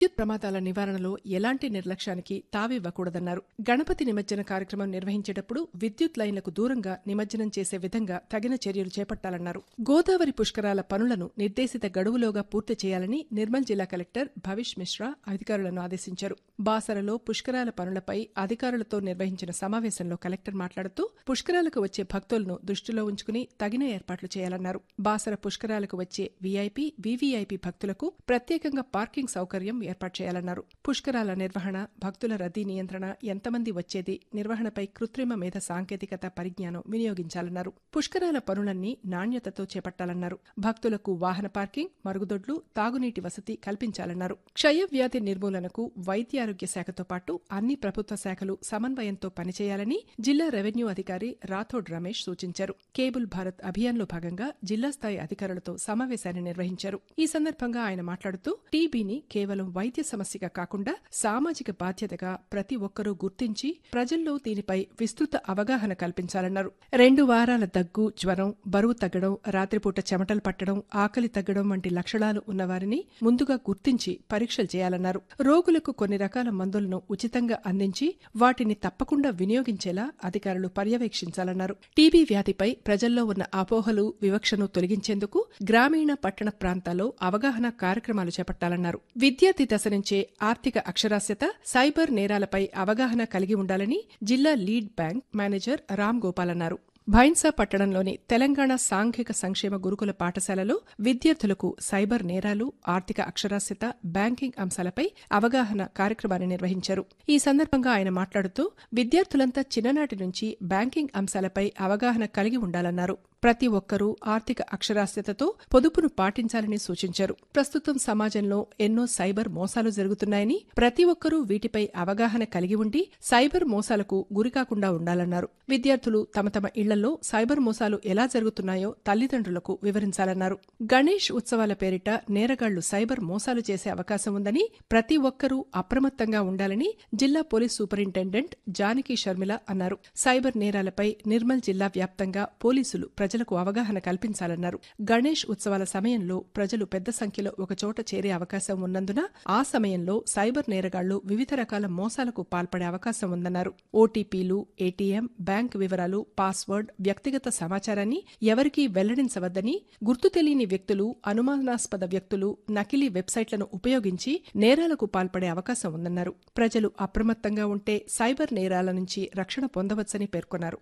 విద్యుత్ ప్రమాదాల నివారణలో ఎలాంటి నిర్లక్ష్యానికి తావివ్వకూడదన్నారు గణపతి నిమజ్జన కార్యక్రమం నిర్వహించేటప్పుడు విద్యుత్ లైన్లకు దూరంగా నిమజ్జనం చేసే విధంగా తగిన చర్యలు చేపట్టాలన్నారు గోదావరి పుష్కరాల పనులను నిర్దేశిత గడువులోగా పూర్తి చేయాలని నిర్మల్ జిల్లా కలెక్టర్ భవిష్ మిశ్రా అధికారులను ఆదేశించారు బాసరలో పుష్కరాల పనులపై అధికారులతో నిర్వహించిన సమావేశంలో కలెక్టర్ మాట్లాడుతూ పుష్కరాలకు వచ్చే భక్తులను దృష్టిలో ఉంచుకుని తగిన ఏర్పాట్లు చేయాలన్నారు బాసర పుష్కరాలకు వచ్చే వీఐపీ వీవీఐపీ భక్తులకు ప్రత్యేకంగా పార్కింగ్ సౌకర్యం ఏర్పాటు చేయాలన్నారు పుష్కరాల నిర్వహణ భక్తుల రద్దీ నియంత్రణ ఎంతమంది వచ్చేది నిర్వహణపై కృత్రిమ మేధ సాంకేతికత పరిజ్ఞానం వినియోగించాలన్నారు పుష్కరాల పనులన్నీ నాణ్యతతో చేపట్టాలన్నారు భక్తులకు వాహన పార్కింగ్ మరుగుదొడ్లు తాగునీటి వసతి కల్పించాలన్నారు క్షయవ్యాధి నిర్మూలనకు వైద్యారోగ్య శాఖతో పాటు అన్ని ప్రభుత్వ శాఖలు సమన్వయంతో పనిచేయాలని జిల్లా రెవెన్యూ అధికారి రాథోడ్ రమేష్ సూచించారు కేబుల్ భారత్ అభియాన్లో భాగంగా జిల్లా స్థాయి అధికారులతో సమావేశాన్ని నిర్వహించారు ఈ సందర్భంగా ఆయన మాట్లాడుతూ టీబీని కేవలం వైద్య సమస్యగా కాకుండా సామాజిక బాధ్యతగా ప్రతి ఒక్కరూ గుర్తించి ప్రజల్లో దీనిపై విస్తృత అవగాహన కల్పించాలన్నారు రెండు వారాల దగ్గు జ్వరం బరువు తగ్గడం రాత్రిపూట చెమటలు పట్టడం ఆకలి తగ్గడం వంటి లక్షణాలు ఉన్నవారిని ముందుగా గుర్తించి పరీక్షలు చేయాలన్నారు రోగులకు కొన్ని రకాల మందులను ఉచితంగా అందించి వాటిని తప్పకుండా వినియోగించేలా అధికారులు పర్యవేక్షించాలన్నారు టీబీ వ్యాధిపై ప్రజల్లో ఉన్న అపోహలు వివక్షను తొలగించేందుకు గ్రామీణ పట్టణ ప్రాంతాల్లో అవగాహన కార్యక్రమాలు చేపట్టాలన్నారు విద్యార్థి దశ నుంచే ఆర్థిక అక్షరాస్యత సైబర్ నేరాలపై అవగాహన కలిగి ఉండాలని జిల్లా lead bank manager Ram Gopal అన్నారు భైన్సా పట్టణంలోని తెలంగాణ సాంఘిక సంక్షేమ గురుకుల పాఠశాలలో విద్యార్థులకు సైబర్ నేరాలు ఆర్థిక అక్షరాస్యత బ్యాంకింగ్ అంశాలపై అవగాహన కార్యక్రమాన్ని నిర్వహించారు ఈ సందర్భంగా ఆయన మాట్లాడుతూ విద్యార్థులంతా చిన్ననాటి నుంచి బ్యాంకింగ్ అంశాలపై అవగాహన కలిగి ఉండాలన్నారు ప్రతి ఒక్కరూ ఆర్థిక అక్షరాస్యతతో పొదుపును పాటించాలని సూచించారు ప్రస్తుతం సమాజంలో ఎన్నో సైబర్ మోసాలు జరుగుతున్నాయని ప్రతి ఒక్కరూ వీటిపై అవగాహన కలిగి ఉండి సైబర్ మోసాలకు గురికాకుండా ఉండాలన్నారు విద్యార్థులు తమ తమ ఇళ్లలో సైబర్ మోసాలు ఎలా జరుగుతున్నాయో తల్లిదండ్రులకు వివరించాలన్నారు గణేష్ ఉత్సవాల పేరిట నేరగాళ్లు సైబర్ మోసాలు చేసే అవకాశం ఉందని ప్రతి ఒక్కరూ అప్రమత్తంగా ఉండాలని జిల్లా పోలీస్ సూపరింటెండెంట్ జానకి షర్మిల అన్నారు సైబర్ నేరాలపై నిర్మల్ జిల్లా వ్యాప్తంగా పోలీసులు ప్రజలకు అవగాహన కల్పించాలన్నారు గణేష్ ఉత్సవాల సమయంలో ప్రజలు పెద్ద సంఖ్యలో ఒకచోట చేరే అవకాశం ఉన్నందున ఆ సమయంలో సైబర్ నేరగాళ్లు వివిధ రకాల మోసాలకు పాల్పడే అవకాశం ఉందన్నారు ఓటీపీలు ఏటీఎం బ్యాంక్ వివరాలు పాస్వర్డ్ వ్యక్తిగత సమాచారాన్ని ఎవరికీ వెల్లడించవద్దని గుర్తు తెలియని వ్యక్తులు అనుమానాస్పద వ్యక్తులు నకిలీ వెబ్సైట్లను ఉపయోగించి నేరాలకు పాల్పడే అవకాశం ఉందన్నారు ప్రజలు అప్రమత్తంగా ఉంటే సైబర్ నేరాల నుంచి రక్షణ పొందవచ్చని పేర్కొన్నారు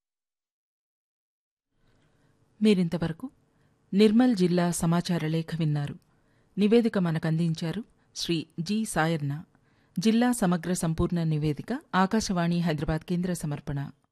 మీరింతవరకు నిర్మల్ జిల్లా సమాచార లేఖ విన్నారు నివేదిక మనకందించారు శ్రీ జి సాయర్న జిల్లా సమగ్ర సంపూర్ణ నివేదిక ఆకాశవాణి హైదరాబాద్ కేంద్ర సమర్పణ